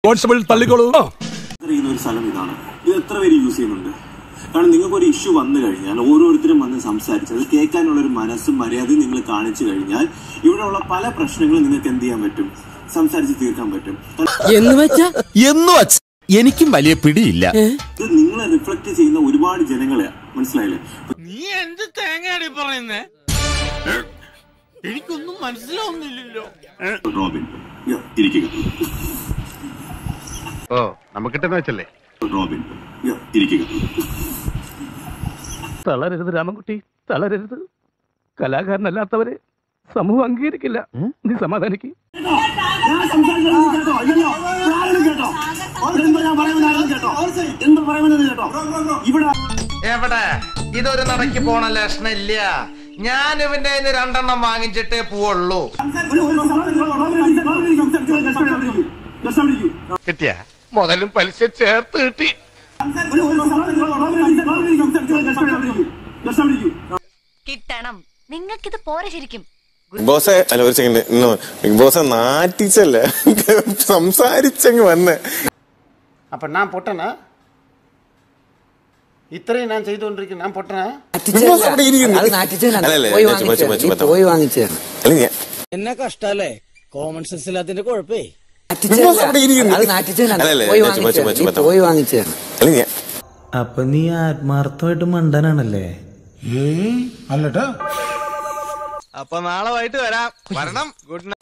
Constable തള്ളിക്കോളൂ ചെയ്യുന്ന ഒരു സ്ഥലം ഇതാണ് ഇത് എത്ര പേര് യൂസ് ചെയ്യുന്നുണ്ട് കാരണം നിങ്ങൾക്ക് ഒരു ഇഷ്യൂ വന്നു കഴിഞ്ഞാൽ ഓരോരുത്തരും വന്ന് സംസാരിച്ച് അത് കേൾക്കാനുള്ള ഒരു മനസ്സും മര്യാദയും നിങ്ങൾ കാണിച്ചു കഴിഞ്ഞാൽ ഇവിടെയുള്ള പല പ്രശ്നങ്ങളും നിങ്ങൾക്ക് എന്ത് ചെയ്യാൻ പറ്റും സംസാരിച്ച് തീർക്കാൻ പറ്റും എന്ന് വെച്ചാ എന്ന് വച്ച് എനിക്കും വലിയ പിടിയില്ല ഇത് നിങ്ങളെ റിഫ്ലക്ട് ചെയ്യുന്ന ഒരുപാട് ജനങ്ങളെ മനസ്സിലായില്ലേ നീ എന്ത് തേങ്ങയാടി പറയുന്നേ എനിക്കൊന്നും മനസ്സിലാവുന്നില്ലല്ലോ റോബിൻ യ്യോ, ഇരിക്കുക ഓ നമുക്കിട്ടെന്ന് വെച്ചല്ലേ റോബിൻ യ്യോ, ഇരിക്കുക തളരരുത് രാമൻകുട്ടി തളരരുത് കലാകാരനല്ലാത്തവരെ സമൂഹം അംഗീകരിക്കില്ല നീ സമാധാനിക്ക് ഞാൻ സംസാരിക്കുന്നത് നീ കേട്ടോ ഇല്ലല്ലോ ആരെങ്കിലും കേട്ടോ എന്താ ഞാൻ പറയുന്നത് ആരെങ്കിലും കേട്ടോ എന്താ പറയുന്നത് കേട്ടോ ഇവിടെ എവിടെ ഇതൊരു നടക്ക് പോണ ലക്ഷണം ഇല്ല ഞാൻ ഇവന്റെ കയ്യിന്ന് രണ്ടെണ്ണം വാങ്ങിച്ചിട്ടേ പോവുള്ളൂ ഒരു ഒരു സംസാരിക്കുക, റോബിൻ റോബിൻ സംസാരിക്കുക, കഷ്ടം പിടിക്കൂ. കഷ്ടം പിടിക്കൂ. കിട്ടിയ മുതലും പലിശ ചേർത്ത് കിട്ടി ഒരു ഒരു സംസാരിക്കുക, റോബിൻ റോബിൻ സംസാരിക്കുക, കഷ്ടം പിടിക്കൂ. കഷ്ടം പിടിക്കൂ. കിട്ടണം നിങ്ങൾക്കിത് പോരെ ശരിക്കും ബിഗ് ബോസ് അല്ല ഒരു സെക്കൻഡ് ബിഗ് ബോസ് നാട്ടിച്ചല്ലേ സംസാരിച്ചങ്ങ് വന്ന് അപ്പൊ ഞാൻ പൊട്ടനാ ഇത്രയും ഞാൻ ചെയ്തുകൊണ്ടിരിക്കുന്നു ഞാൻ പൊട്ടനാ ബിഗ് ബോസ് അവിടെ ഇരിക്കുന്നു. അത് നാട്ടിച്ചതാണ് അല്ലല്ല, പോയി ഞാൻ ചുമ്മാ, ചുമ്മാ, വാങ്ങിച്ചു ചുമ്മാ. പോയി വാങ്ങിച്ചതാണ് അല്ല ഞാൻ എന്നെ കഷ്ടല്ലേ കോമൺ സെൻസ് ഇല്ലാത്തിന്റെ കുഴപ്പേ ബിഗ് ബോസ് അവിടെ ഇരിക്കുന്നു. അത് നാട്ടിച്ചതാണ് അല്ലല്ല, പോയി ഞാൻ ചുമ്മാ, ചുമ്മാ, വാങ്ങിച്ചതാണ് ചുമ്മാ. പോയി വാങ്ങിച്ചതാണ് അല്ല ഞാൻ അപ്പൊ നീ ആത്മാർത്ഥമായിട്ട് മണ്ടനാണല്ലേ അപ്പൊ നാളെ വൈകിട്ട് വരാം വരണം ഗുഡ്